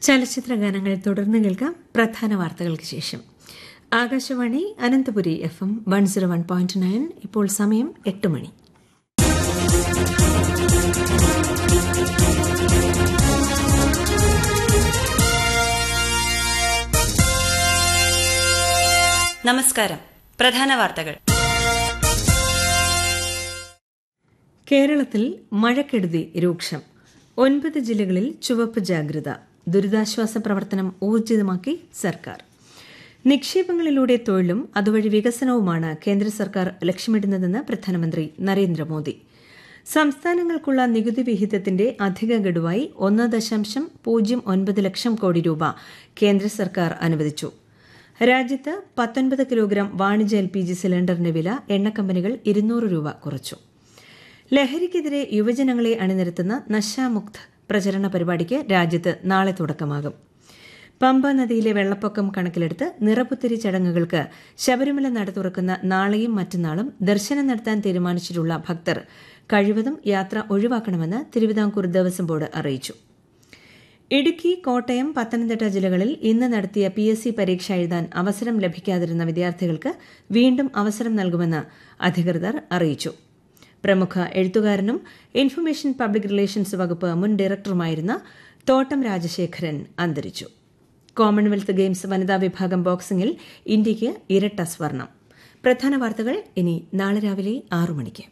ചലച്ചിത്ര ഗാനങ്ങൾ തുടർന്ന് കേൾക്കാം പ്രധാന വാർത്തകൾക്ക് ശേഷം Akashvani Ananthapuri F M one zero one point nine ഇപ്പോൾ സമയം എട്ട് മണി നമസ്കാരം പ്രധാന വാർത്തകൾ കേരളത്തിൽ മഴക്കെടുതി രൂക്ഷം ഒൻപത് ജില്ലകളിൽ ചുവപ്പ് ജാഗ്രത ദുരിതാശ്വാസ പ്രവർത്തനം ഊർജിതമാക്കി സർക്കാർ നിക്ഷേപങ്ങളിലൂടെ തൊഴിലും അതുവഴി വികസനവുമാണ് കേന്ദ്ര സർക്കാർ ലക്ഷ്യമിടുന്നതെന്ന് പ്രധാനമന്ത്രി നരേന്ദ്രമോദി സംസ്ഥാനങ്ങൾക്കുള്ള നികുതി വിഹിതത്തിന്റെ അധിക ഗഡുവായി ഒന്ന് ദശാംശം പൂജ്യം ഒൻപത് ലക്ഷം കോടി രൂപ കേന്ദ്ര സർക്കാർ അനുവദിച്ചു രാജ്യത്ത് പത്തൊൻപത് കിലോഗ്രാം വാണിജ്യ എൽ പി ജി സിലിണ്ടറിന്റെ വില എണ്ണക്കമ്പനികൾ ഇരുന്നൂറ് രൂപ കുറച്ചു ലഹരിക്കെതിരെ യുവജനങ്ങളെ അണിനിരത്തുന്ന നശാമുക്ത് പ്രചരണ പരിപാടിക്ക് രാജ്യത്ത് നാളെ തുടക്കമാകും പമ്പ നദിയിലെ വെള്ളപ്പൊക്കം കണക്കിലെടുത്ത് നിറപുത്തരി ചടങ്ങുകൾക്ക് ശബരിമല നട തുറക്കുന്ന നാളെയും മറ്റന്നാളും ദർശനം നടത്താൻ തീരുമാനിച്ചിട്ടുള്ള ഭക്തർ കഴിവതും യാത്ര ഒഴിവാക്കണമെന്ന് തിരുവിതാംകൂർ ദേവസ്വം ബോർഡ് അറിയിച്ചു ഇടുക്കി കോട്ടയം പത്തനംതിട്ട ജില്ലകളിൽ ഇന്ന് നടത്തിയ പി എസ് സി പരീക്ഷ എഴുതാൻ അവസരം ലഭിക്കാതിരുന്ന വിദ്യാർത്ഥികൾക്ക് വീണ്ടും അവസരം നൽകുമെന്ന് അധികൃതർ അറിയിച്ചു പ്രമുഖ എഴുത്തുകാരനും ഇൻഫർമേഷൻ പബ്ലിക് റിലേഷൻസ് വകുപ്പ് മുൻ ഡയറക്ടറുമായിരുന്ന തോട്ടം രാജശേഖരൻ അന്തരിച്ചു കോമൺവെൽത്ത് ഗെയിംസ് വനിതാ വിഭാഗം ബോക്സിംഗിൽ ഇന്ത്യയ്ക്ക് ഇരട്ട സ്വർണം പ്രധാന വാർത്തകൾ ഇനി നാളെ രാവിലെ ആറു മണിക്ക്